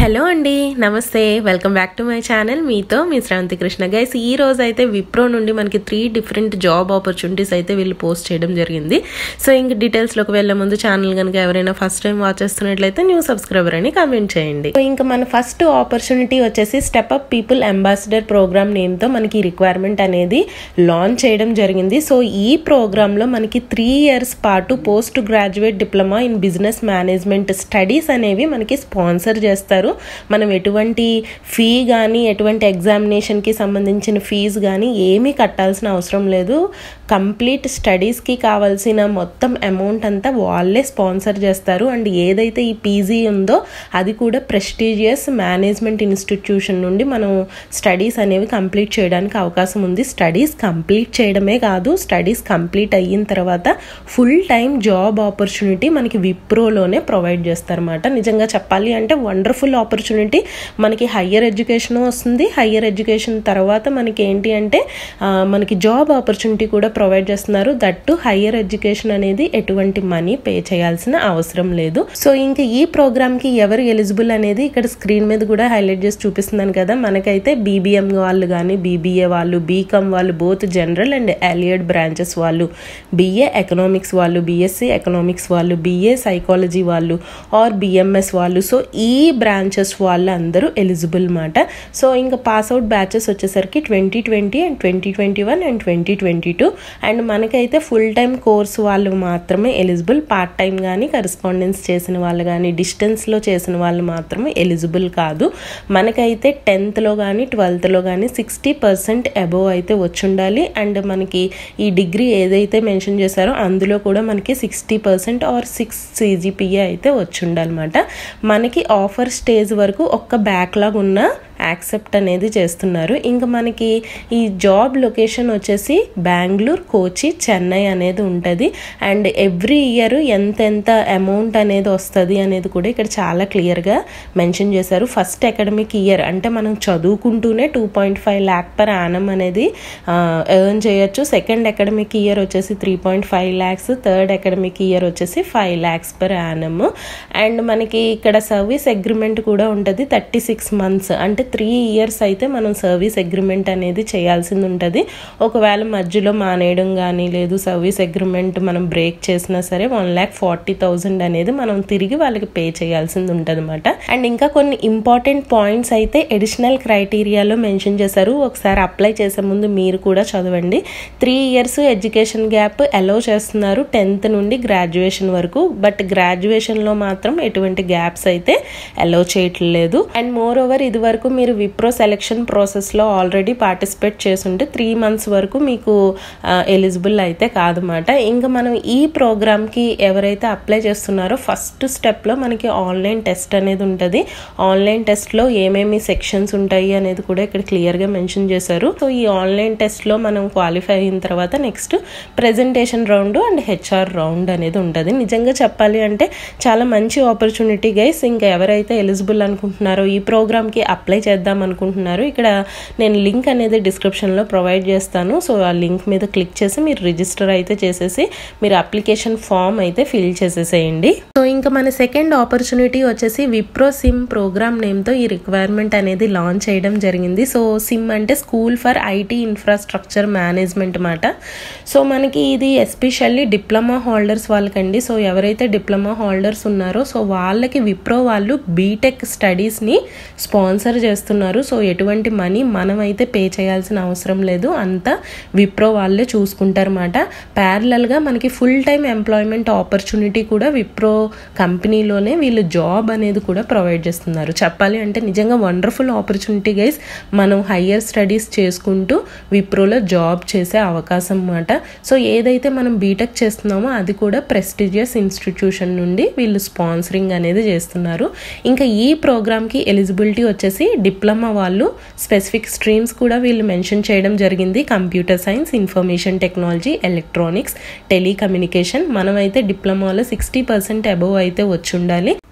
hello అండి నమస్తే welcome back to my channel మీతో మీ శ్రావంతి కృష్ణ గైస్ ఈ రోజు అయితే విప్రో నుండి మనకి త్రీ డిఫరెంట్ జాబ్ ఆపర్చునిటీస్ అయితే వీళ్ళు పోస్ట్ చేయడం జరిగింది సో ఇంక డీటెయిల్స్లోకి వెళ్ళే ముందు ఛానల్ కనుక ఎవరైనా ఫస్ట్ టైం వాచ్ చేస్తున్నట్లయితే న్యూ సబ్స్క్రైబర్ అని కామెంట్ చేయండి సో ఇంకా మన ఫస్ట్ ఆపర్చునిటీ వచ్చేసి step up people ambassador program నేమ్తో మనకి రిక్వైర్మెంట్ అనేది లాంచ్ చేయడం జరిగింది సో ఈ ప్రోగ్రాంలో మనకి త్రీ ఇయర్స్ పాటు post graduate diploma in business management studies అనేవి మనకి స్పాన్సర్ చేస్తారు మనం ఎటువంటి ఫీ కానీ ఎటువంటి ఎగ్జామినేషన్కి సంబంధించిన ఫీజు కానీ ఏమీ కట్టాల్సిన అవసరం లేదు కంప్లీట్ స్టడీస్కి కావాల్సిన మొత్తం అమౌంట్ అంతా వాళ్ళే స్పాన్సర్ చేస్తారు అండ్ ఏదైతే ఈ పీజీ ఉందో అది కూడా ప్రెస్టీజియస్ మేనేజ్మెంట్ ఇన్స్టిట్యూషన్ నుండి మనం స్టడీస్ అనేవి కంప్లీట్ చేయడానికి అవకాశం ఉంది స్టడీస్ కంప్లీట్ చేయడమే కాదు స్టడీస్ కంప్లీట్ అయిన తర్వాత ఫుల్ టైం జాబ్ ఆపర్చునిటీ మనకి విప్రోలోనే ప్రొవైడ్ చేస్తారన్నమాట నిజంగా చెప్పాలి అంటే వండర్ఫుల్ ఆపర్చునిటీ మనకి హయ్యర్ ఎడ్యుకేషన్ వస్తుంది హయ్యర్ ఎడ్యుకేషన్ తర్వాత మనకి ఏంటి అంటే ఆ, మనకి జాబ్ ఆపర్చునిటీ కూడా ప్రొవైడ్ చేస్తున్నారు దట్టు హయ్యర్ ఎడ్యుకేషన్ అనేది ఎటువంటి మనీ పే చేయాల్సిన అవసరం లేదు సో ఇంకా ఈ ప్రోగ్రామ్ కి ఎవరు ఎలిజిబుల్ అనేది ఇక్కడ స్క్రీన్ మీద కూడా హైలైట్ చేసి చూపిస్తున్నాను కదా మనకైతే బీబీఎం వాళ్ళు కానీ బీబీఏ వాళ్ళు బీకామ్ వాళ్ళు both general and allied branches వాళ్ళు బిఏ ఎకనామిక్స్ వాళ్ళు బీఎస్సీ ఎకనామిక్స్ వాళ్ళు బిఏ సైకాలజీ వాళ్ళు ఆర్ బిఎంఎస్ వాళ్ళు సో ఈ బ్రాంచెస్ వాళ్ళు అందరూ ఎలిజిబుల్ మాట సో ఇంకా పాస్ అవుట్ బ్యాచెస్ వచ్చేసరికి twenty twenty and twenty twenty one and twenty twenty two and మనకైతే ఫుల్ టైం కోర్స్ వాళ్ళు మాత్రమే ఎలిజిబుల్ పార్ట్ టైం కానీ కరెస్పాండెన్స్ చేసిన వాళ్ళు కానీ డిస్టెన్స్లో చేసిన వాళ్ళు మాత్రమే ఎలిజిబుల్ కాదు మనకైతే టెన్త్లో కానీ ట్వెల్త్లో కానీ సిక్స్టీ పర్సెంట్ అబోవ్ అయితే వచ్చి ఉండాలి అండ్ మనకి ఈ డిగ్రీ ఏదైతే మెన్షన్ చేశారో అందులో కూడా మనకి sixty percent or six CGPA అయితే వచ్చి ఉండాలన్నమాట మనకి ఆఫర్ స్టేజ్ వరకు ఒక్క బ్యాక్లాగ్ ఉన్న యాక్సెప్ట్ అనేది చేస్తున్నారు ఇంకా మనకి ఈ జాబ్ లొకేషన్ వచ్చేసి బెంగళూరు కోచి చెన్నై అనేది ఉంటుంది అండ్ ఎవ్రీ ఇయర్ ఎంత ఎంత అమౌంట్ అనేది వస్తుంది అనేది కూడా ఇక్కడ చాలా క్లియర్గా మెన్షన్ చేశారు ఫస్ట్ అకాడమిక్ ఇయర్ అంటే మనం చదువుకుంటూనే two point five lakh per annum అనేది ఎర్న్ చేయొచ్చు సెకండ్ అకాడమిక్ ఇయర్ వచ్చేసి three point five lakhs third academic year వచ్చేసి five lakhs per annum and మనకి ఇక్కడ సర్వీస్ అగ్రిమెంట్ కూడా ఉంటుంది థర్టీ సిక్స్ మంత్స్ అంటే త్రీ ఇయర్స్ అయితే మనం సర్వీస్ అగ్రిమెంట్ అనేది చేయాల్సింది ఉంటుంది ఒకవేళ మధ్యలో మానేయడం కానీ లేదు సర్వీస్ అగ్రిమెంట్ మనం బ్రేక్ చేసినా సరే వన్ ల్యాక్ ఫార్టీ థౌజండ్ అనేది మనం తిరిగి వాళ్ళకి పే చేయాల్సింది ఉంటుంది అనమాట అండ్ ఇంకా కొన్ని ఇంపార్టెంట్ పాయింట్స్ అయితే ఎడిషనల్ క్రైటీరియాలో మెన్షన్ చేశారు ఒకసారి అప్లై చేసే ముందు మీరు కూడా చదవండి three years education gap allow చేస్తున్నారు టెన్త్ నుండి గ్రాడ్యుయేషన్ వరకు బట్ గ్రాడ్యుయేషన్లో మాత్రం ఎటువంటి గ్యాప్స్ అయితే అలౌ చేయట్లేదు అండ్ మోర్ ఓవర్ ఇది వరకు మీరు విప్రో సెలెక్షన్ ప్రాసెస్లో ఆల్రెడీ పార్టిసిపేట్ చేస్తుంటే త్రీ మంత్స్ వరకు మీకు ఎలిజిబుల్ అయితే కాదన్నమాట ఇంకా మనం ఈ ప్రోగ్రామ్కి ఎవరైతే అప్లై చేస్తున్నారో ఫస్ట్ స్టెప్లో మనకి ఆన్లైన్ టెస్ట్ అనేది ఉంటుంది ఆన్లైన్ టెస్ట్లో ఏమేమి సెక్షన్స్ ఉంటాయి అనేది కూడా ఇక్కడ క్లియర్గా మెన్షన్ చేశారు సో ఈ ఆన్లైన్ టెస్ట్లో మనం క్వాలిఫై అయిన తర్వాత next presentation round and HR round అనేది ఉంటుంది నిజంగా చెప్పాలి అంటే చాలా మంచి ఆపర్చునిటీ గైస్ ఇంకా ఎవరైతే ఎలిజిబుల్ అనుకుంటున్నారో ఈ ప్రోగ్రామ్కి అప్లై చేద్దాం అనుకుంటున్నారో ఇక్కడ నేను లింక్ అనేది డిస్క్రిప్షన్లో ప్రొవైడ్ చేస్తాను సో ఆ లింక్ మీద క్లిక్ చేసి మీరు రిజిస్టర్ అయితే చేసేసి మీరు అప్లికేషన్ ఫామ్ అయితే ఫిల్ చేసేసేయండి సో ఇంకా మన సెకండ్ ఆపర్చునిటీ వచ్చేసి విప్రో సిమ్ ప్రోగ్రామ్ నేమ్తో ఈ రిక్వైర్మెంట్ అనేది లాంచ్ చేయడం జరిగింది సో సిమ్ అంటే school for IT infrastructure management మాట సో మనకి ఇది ఎస్పెషల్లీ డిప్లొమా హోల్డర్స్ వాళ్ళకండి సో ఎవరైతే డిప్లొమా హోల్డర్స్ ఉన్నారో సో వాళ్ళకి విప్రో వాళ్ళు బీటెక్ స్టడీస్ని స్పాన్సర్ చేస్తున్నారు సో ఎటువంటి మనీ మనం అయితే పే చేయాల్సిన అవసరం లేదు అంతా విప్రో వాళ్ళే చూసుకుంటారన్నమాట ప్యారలల్గా మనకి ఫుల్ టైం ఎంప్లాయ్మెంట్ ఆపర్చునిటీ కూడా విప్రో కంపెనీలోనే వీళ్ళు జాబ్ అనేది కూడా ప్రొవైడ్ చేస్తున్నారు చెప్పాలి అంటే నిజంగా వండర్ఫుల్ ఆపర్చునిటీ గైస్ మనం హయ్యర్ స్టడీస్ చేసుకుంటూ విప్రోలో జాబ్ చేసే అవకాశం అన్నమాట సో ఏదైతే మనం బీటెక్ చేస్తున్నామో అది కూడా ప్రెస్టీజియస్ ఇన్స్టిట్యూషన్ నుండి వీళ్ళు స్పాన్సరింగ్ అనేది చేస్తున్నారు ఇంకా ఈ ప్రోగ్రామ్కి ఎలిజిబిలిటీ వచ్చేసి డిప్లొమా వాళ్ళు స్పెసిఫిక్ స్ట్రీమ్స్ కూడా వీళ్ళు మెన్షన్ చేయడం జరిగింది computer science information technology electronics telecommunication మనమైతే డిప్లొమాలో సిక్స్టీ పర్సెంట్ అబోవ్ అయితే వచ్చి ఉండాలి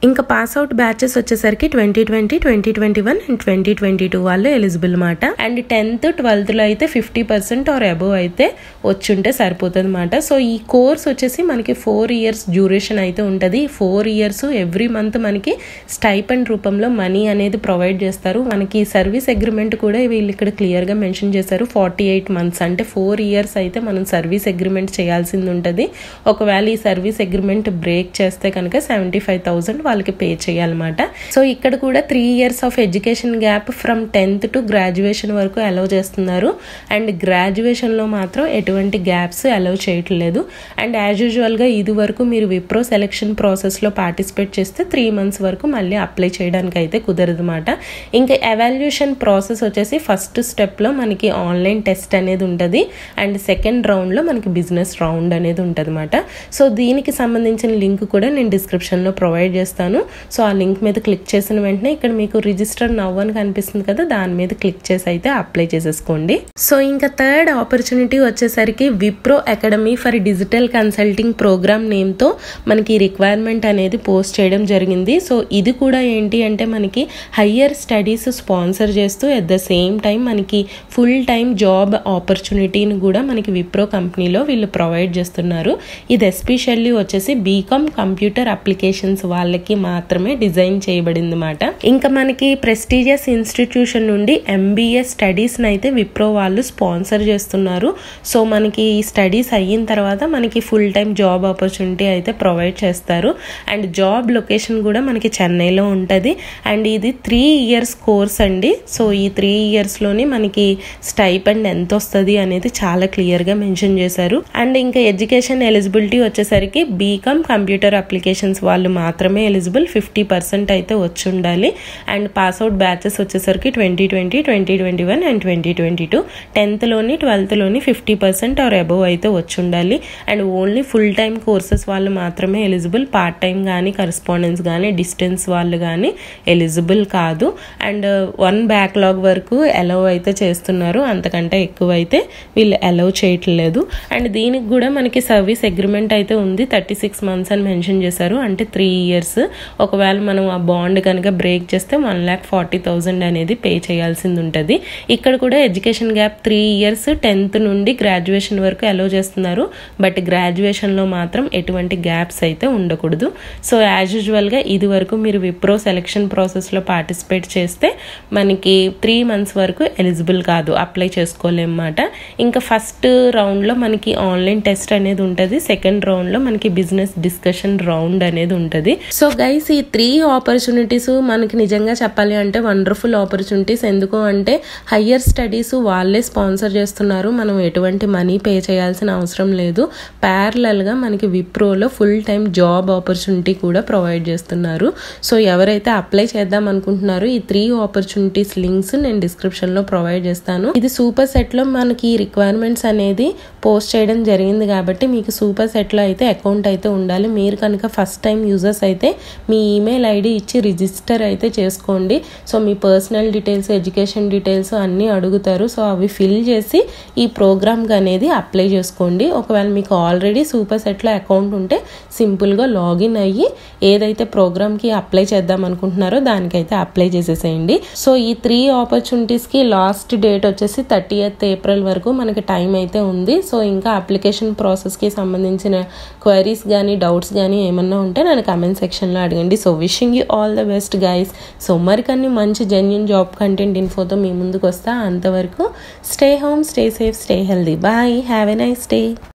ఇంకా పాస్ అవుట్ బ్యాచెస్ వచ్చేసరికి twenty twenty twenty twenty one and twenty twenty two వాళ్ళు ఎలిజిబుల్ మాట అండ్ టెన్త్ ట్వెల్త్ లో అయితే ఫిఫ్టీ పర్సెంట్ ఆర్ అబోవ్ అయితే వచ్చుంటే సరిపోతుంది అనమాట సో ఈ కోర్స్ వచ్చేసి మనకి ఫోర్ ఇయర్స్ డ్యూరేషన్ అయితే ఉంటుంది ఫోర్ ఇయర్స్ ఎవ్రీ మంత్ మనకి స్టైపెండ్ రూపంలో మనీ అనేది ప్రొవైడ్ చేస్తారు మనకి సర్వీస్ అగ్రిమెంట్ కూడా వీళ్ళు ఇక్కడ క్లియర్గా మెన్షన్ చేశారు ఫార్టీ ఎయిట్ మంత్స్ అంటే ఫోర్ ఇయర్స్ అయితే మనం సర్వీస్ అగ్రిమెంట్ చేయాల్సింది ఉంటుంది ఒకవేళ ఈ సర్వీస్ అగ్రిమెంట్ బ్రేక్ చేస్తే కనుక సెవెంటీ ఫైవ్ థౌసండ్ వాళ్ళకి పే చేయాలన్నమాట సో ఇక్కడ కూడా three years of education gap from tenth to graduation వరకు అలౌ చేస్తున్నారు అండ్ గ్రాడ్యుయేషన్లో మాత్రం ఎటువంటి గ్యాప్స్ అలౌ చేయట్లేదు అండ్ యాజ్ యూజువల్గా ఇది వరకు మీరు విప్రో సెలెక్షన్ ప్రాసెస్లో పార్టిసిపేట్ చేస్తే త్రీ మంత్స్ వరకు మళ్ళీ అప్లై చేయడానికి అయితే కుదరదు అనమాట ఇంకా ఎవాల్యుయేషన్ ప్రాసెస్ వచ్చేసి ఫస్ట్ స్టెప్లో మనకి ఆన్లైన్ టెస్ట్ అనేది ఉంటుంది అండ్ సెకండ్ రౌండ్లో మనకి బిజినెస్ రౌండ్ అనేది ఉంటుంది అనమాట సో దీనికి సంబంధించిన లింక్ కూడా నేను డిస్క్రిప్షన్లో ప్రొవైడ్ చేస్తాను సో ఆ లింక్ మీద క్లిక్ చేసిన వెంటనే ఇక్కడ మీకు రిజిస్టర్ నవ్ అని కనిపిస్తుంది కదా దాని మీద క్లిక్ చేసి అయితే అప్లై చేసేసుకోండి సో ఇంకా థర్డ్ ఆపర్చునిటీ వచ్చేసరికి Wipro academy for digital consulting program నేమ్తో మనకి రిక్వైర్మెంట్ అనేది పోస్ట్ చేయడం జరిగింది సో ఇది కూడా ఏంటి అంటే మనకి హయ్యర్ స్టడీస్ స్పాన్సర్ చేస్తూ ఎట్ ద సేమ్ టైం మనకి ఫుల్ టైం జాబ్ ఆపర్చునిటీని కూడా మనకి విప్రో కంపెనీలో వీళ్ళు ప్రొవైడ్ చేస్తున్నారు ఇది ఎస్పెషల్లీ వచ్చేసి బీకామ్ కంప్యూటర్ అప్లికేషన్స్ వాళ్ళకి మాత్రమే డిజైన్ చేయబడింది అనమాట ఇంకా మనకి ప్రెస్టీజియస్ ఇన్స్టిట్యూషన్ నుండి ఎంబీఏ స్టడీస్ని అయితే విప్రో వాళ్ళు స్పాన్సర్ చేస్తున్నారు సో మనకి ఈ స్టడీస్ అయిన తర్వాత మనకి ఫుల్ టైం జాబ్ ఆపర్చునిటీ అయితే ప్రొవైడ్ చేస్తారు అండ్ జాబ్ లొకేషన్ కూడా మనకి చెన్నైలో ఉంటుంది అండ్ ఇది త్రీ ఇయర్స్ కోర్స్ అండి సో ఈ త్రీ ఇయర్స్లోని మనకి స్టైపెండ్ ఎంత వస్తుంది అనేది చాలా క్లియర్గా మెన్షన్ చేశారు అండ్ ఇంకా ఎడ్యుకేషన్ ఎలిజిబిలిటీ వచ్చేసరికి బీకామ్ కంప్యూటర్ అప్లికేషన్స్ వాళ్ళు మాత్రమే ఎలిజిబుల్ ఫిఫ్టీ పర్సెంట్ అయితే వచ్చి ఉండాలి అండ్ పాస్అవుట్ బ్యాచెస్ వచ్చేసరికి twenty twenty twenty twenty one and twenty twenty two టెన్త్లోని ట్వెల్త్లోని ఫిఫ్టీ పర్సెంట్ ఆర్ అబోవ్ అయితే వచ్చి ఉండాలి and only full time courses వాళ్ళు మాత్రమే ఎలిజిబుల్ పార్ట్ టైం కానీ కరస్పాండెన్స్ కానీ డిస్టెన్స్ వాళ్ళు కానీ ఎలిజిబుల్ కాదు అండ్ వన్ బ్యాక్లాగ్ వరకు అలౌ అయితే చేస్తున్నారు అంతకంటే ఎక్కువ అయితే వీళ్ళు అలౌ చేయట్లేదు అండ్ దీనికి కూడా మనకి సర్వీస్ అగ్రిమెంట్ అయితే ఉంది థర్టీ సిక్స్ మంత్స్ అని మెన్షన్ చేశారు అంటే త్రీ ఇయర్స్ ఒకవేళ మనం ఆ బాండ్ కనుక బ్రేక్ చేస్తే వన్ ల్యాక్ ఫార్టీ థౌజండ్ అనేది పే చేయాల్సింది ఉంటుంది ఇక్కడ కూడా education gap three years tenth నుండి గ్రాడ్యుయేషన్ వరకు అలౌ చేస్తున్నారు బట్ గ్రాడ్యుయేషన్లో మాత్రం ఎటువంటి గ్యాప్స్ అయితే ఉండకూడదు సో యాజ్ యూజువల్గా ఇది వరకు మీరు విప్రో సెలెక్షన్ ప్రాసెస్లో పార్టిసిపేట్ చేస్తే మనకి త్రీ మంత్స్ వరకు ఎలిజిబుల్ కాదు అప్లై చేసుకోలేమన్నమాట ఇంకా ఫస్ట్ రౌండ్లో మనకి ఆన్లైన్ టెస్ట్ అనేది ఉంటుంది సెకండ్ రౌండ్లో మనకి బిజినెస్ డిస్కషన్ రౌండ్ అనేది ఉంటుంది సో గైస్ ఈ త్రీ ఆపర్చునిటీస్ మనకి నిజంగా చెప్పాలి అంటే వండర్ఫుల్ ఆపర్చునిటీస్ ఎందుకు అంటే హయ్యర్ స్టడీస్ వాళ్ళే స్పాన్సర్ చేస్తున్నారు మనం ఎటువంటి మనీ పే చేయాల్సిన అవసరం లేదు ప్యారలల్గా మనకి విప్రోలో ఫుల్ టైం జాబ్ ఆపర్చునిటీ కూడా ప్రొవైడ్ చేస్తున్నారు సో ఎవరైతే అప్లై చేద్దాం అనుకుంటున్నారో ఈ త్రీ ఆపర్చునిటీస్ లింక్స్ నేను డిస్క్రిప్షన్లో ప్రొవైడ్ చేస్తాను ఇది సూపర్ సెట్లో మనకి రిక్వైర్మెంట్స్ అనేది పోస్ట్ చేయడం జరిగింది కాబట్టి మీకు సూపర్ సెట్లో అయితే అకౌంట్ అయితే ఉండాలి మీరు కనుక ఫస్ట్ టైం యూజర్స్ అయితే మీ ఈమెయిల్ ఐడి ఇచ్చి రిజిస్టర్ అయితే చేసుకోండి సో మీ పర్సనల్ డీటెయిల్స్ ఎడ్యుకేషన్ డీటెయిల్స్ అన్నీ అడుగుతారు సో అవి ఫిల్ చేసి ఈ ప్రోగ్రామ్కి అనేది అప్లై చేసుకోండి ఒకవేళ మీకు ఆల్రెడీ సూపర్ సెట్లో అకౌంట్ ఉంటే సింపుల్గా లాగిన్ అయ్యి ఏదైతే ప్రోగ్రామ్కి అప్లై చేద్దాం అనుకుంటున్నారో దానికైతే అప్లై చేసేసేయండి సో ఈ త్రీ ఆపర్చునిటీస్కి లాస్ట్ డేట్ వచ్చేసి థర్టీ ఏప్రిల్ వరకు మనకి టైం అయితే ఉంది సో ఇంకా అప్లికేషన్ ప్రాసెస్కి సంబంధించిన క్వైరీస్ కానీ డౌట్స్ కానీ ఏమన్నా ఉంటే నన్ను కమెంట్ సెక్షన్లో అడగండి so wishing you all the best guys so మరికన్ని మంచి జెన్యున్ జాబ్ కంటెంట్ ఇన్ఫోతో మీ ముందుకు వస్తా అంతవరకు stay home stay safe stay healthy bye have a nice day